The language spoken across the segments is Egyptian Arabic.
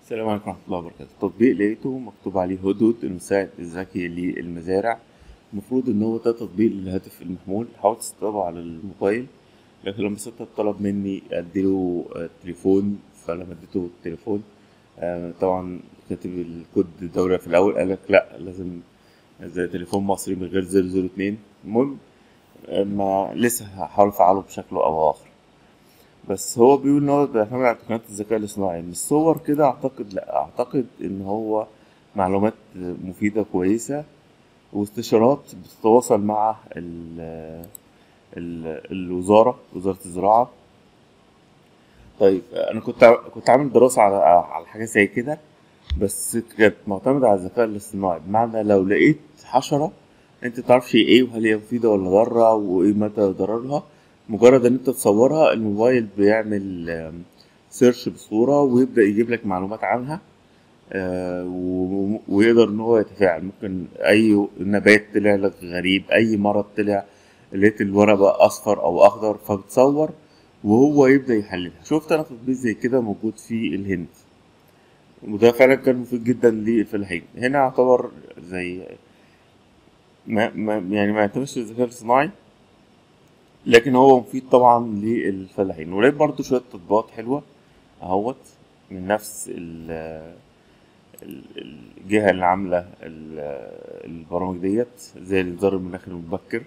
السلام عليكم ورحمة الله وبركاته تطبيق لقيته مكتوب عليه هدهد المساعد الذكي للمزارع المفروض ان هو ده تطبيق للهاتف المحمول حاولت استخدمه على الموبايل لكن لما ستة طلب مني اديله آه، تليفون فلما اديته التليفون آه، طبعا كاتب الكود دولة في الاول قالك لا لازم زي تليفون مصري من غير زيرو زيرو اتنين المهم آه، ما لسه هحاول افعله بشكل او اخر بس هو بيقول ان هو بيعتمد على تقنيات الذكاء الاصطناعي من الصور كده اعتقد لا اعتقد ان هو معلومات مفيدة كويسة واستشارات بتتواصل مع ال ال الوزارة وزارة الزراعة طيب انا كنت ع- كنت عامل دراسة على على حاجة زي كده بس كانت معتمدة على الذكاء الاصطناعي بمعنى لو لقيت حشرة انت متعرفش هي ايه وهل هي مفيدة ولا ضارة وايه مدى ضررها مجرد ان انت تصورها الموبايل بيعمل آم، سيرش بصورة ويبدأ يجيب لك معلومات عنها آه، و- ويقدر ان هو يتفاعل ممكن اي نبات طلع لك غريب اي مرض طلع لقيت الورق بقى اصفر او اخضر فبتصور وهو يبدأ يحللها شفت انا تطبيق زي كده موجود في الهند وده فعلا كان مفيد جدا للفلاحين هنا يعتبر زي ما ما يعني ما يعتمدش الذكاء الاصطناعي لكن هو مفيد طبعا للفلاحين ولقيت برضو شوية تطبيقات حلوة اهوت من نفس ال ال- الجهة اللي عاملة ال- البرامج ديت زي الإنذار المناخي المبكر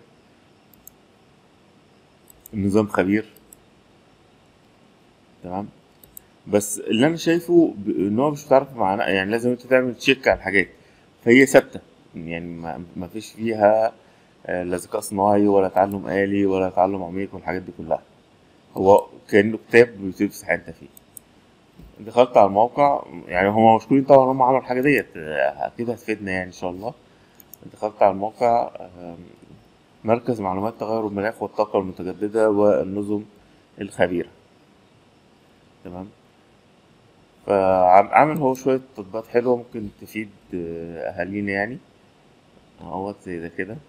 النظام خبير تمام بس اللي أنا شايفه ب- إن هو مش بتعرف معناه يعني لازم أنت تعمل تشيك على الحاجات فهي ثابتة يعني ما ما فيش فيها آه، لا ذكاء صناعي ولا تعلم آلي ولا تعلم عميق والحاجات دي كلها هو كأنه كتاب بتمسح أنت فيه دخلت على الموقع يعني هم مشكورين طبعا هم عملوا الحاجة ديت آه، أكيد هتفيدنا يعني إن شاء الله دخلت على الموقع آم، مركز معلومات تغير المناخ والطاقة المتجددة والنظم الخبيرة تمام فعامل هو شوية تطبيقات حلوة ممكن تفيد آه، أهالينا يعني اهوت زي ده كده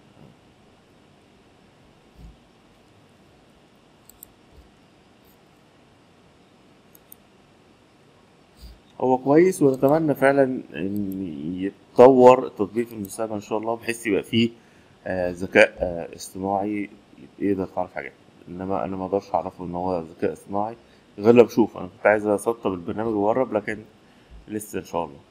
هو كويس ونتمنى فعلا ان يتطور التطبيق في المستقبل ان شاء الله بحيث يبقى فيه آه، ذكاء آه، اصطناعي يقدر يعرف حاجات انما انا ما اقدرش اعرفه ان هو ذكاء اصطناعي غير لما بشوف انا كنت عايز اسطب البرنامج واجرب لكن لسه ان شاء الله